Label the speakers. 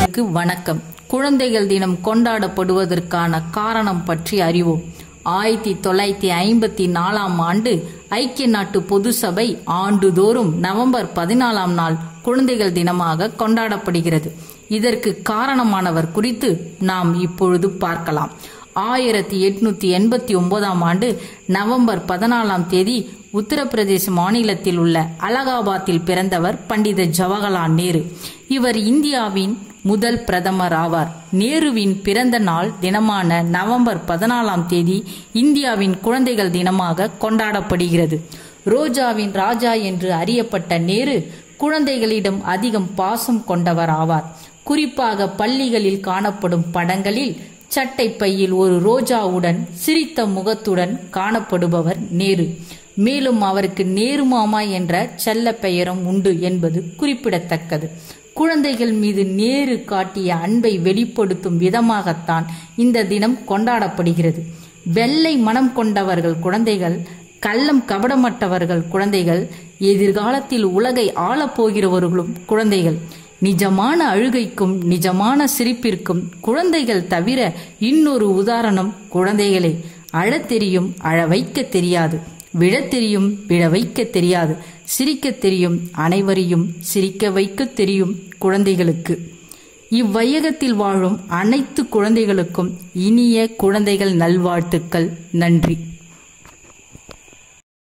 Speaker 1: நேயர்களுக்கு வணக்கம் குழந்தைகள் தினம் கொண்டாடப்படுவதற்கான காரணம் பற்றி அறிவோம் ஆயிரத்தி தொள்ளாயிரத்தி ஐம்பத்தி நாலாம் ஆண்டு ஐக்கிய நாட்டு பொது சபை ஆண்டுதோறும் நவம்பர் பதினாலாம் நாள் குழந்தைகள் தினமாக கொண்டாடப்படுகிறது இதற்கு காரணமானவர் குறித்து நாம் இப்பொழுது பார்க்கலாம் ஆயிரத்தி எட்நூத்தி எண்பத்தி ஒன்பதாம் ஆண்டு நவம்பர் பதினாலாம் தேதி உத்தரப்பிரதேச மாநிலத்தில் உள்ள அலகாபாத்தில் பிறந்தவர் பண்டித ஜவஹர்லால் நேரு இவர் இந்தியாவின் முதல் பிரதமர் ஆவார் நேருவின் பிறந்த நாள் தினமான நவம்பர் பதினாலாம் தேதி இந்தியாவின் குழந்தைகள் தினமாக கொண்டாடப்படுகிறது ரோஜாவின் ராஜா என்று அறியப்பட்ட நேரு குழந்தைகளிடம் அதிகம் பாசம் கொண்டவர் ஆவார் குறிப்பாக பள்ளிகளில் காணப்படும் படங்களில் சட்டை பையில் ஒரு ரோஜாவுடன் சிரித்த முகத்துடன் காணப்படுபவர் நேரு மேலும் அவருக்கு நேரு மாமா என்ற செல்ல பெயரும் உண்டு என்பது குறிப்பிடத்தக்கது குழந்தைகள் மீது நேரு காட்டிய அன்பை வெளிப்படுத்தும் விதமாகத்தான் இந்த தினம் கொண்டாடப்படுகிறது வெள்ளை மனம் கொண்டவர்கள் குழந்தைகள் கள்ளம் கபடமற்றவர்கள் குழந்தைகள் எதிர்காலத்தில் உலகை ஆளப்போகிறவர்களும் குழந்தைகள் நிஜமான அழுகைக்கும் நிஜமான சிரிப்பிற்கும் குழந்தைகள் தவிர இன்னொரு உதாரணம் குழந்தைகளே அழத் தெரியும் அழ வைக்க தெரியாது விழத் தெரியும் விழ வைக்க தெரியாது சிரிக்க தெரியும் அனைவரையும் சிரிக்க வைக்க தெரியும் குழந்தைகளுக்கு இவ்வையகத்தில் வாழும் அனைத்து குழந்தைகளுக்கும் இனிய குழந்தைகள் நல்வாழ்த்துக்கள் நன்றி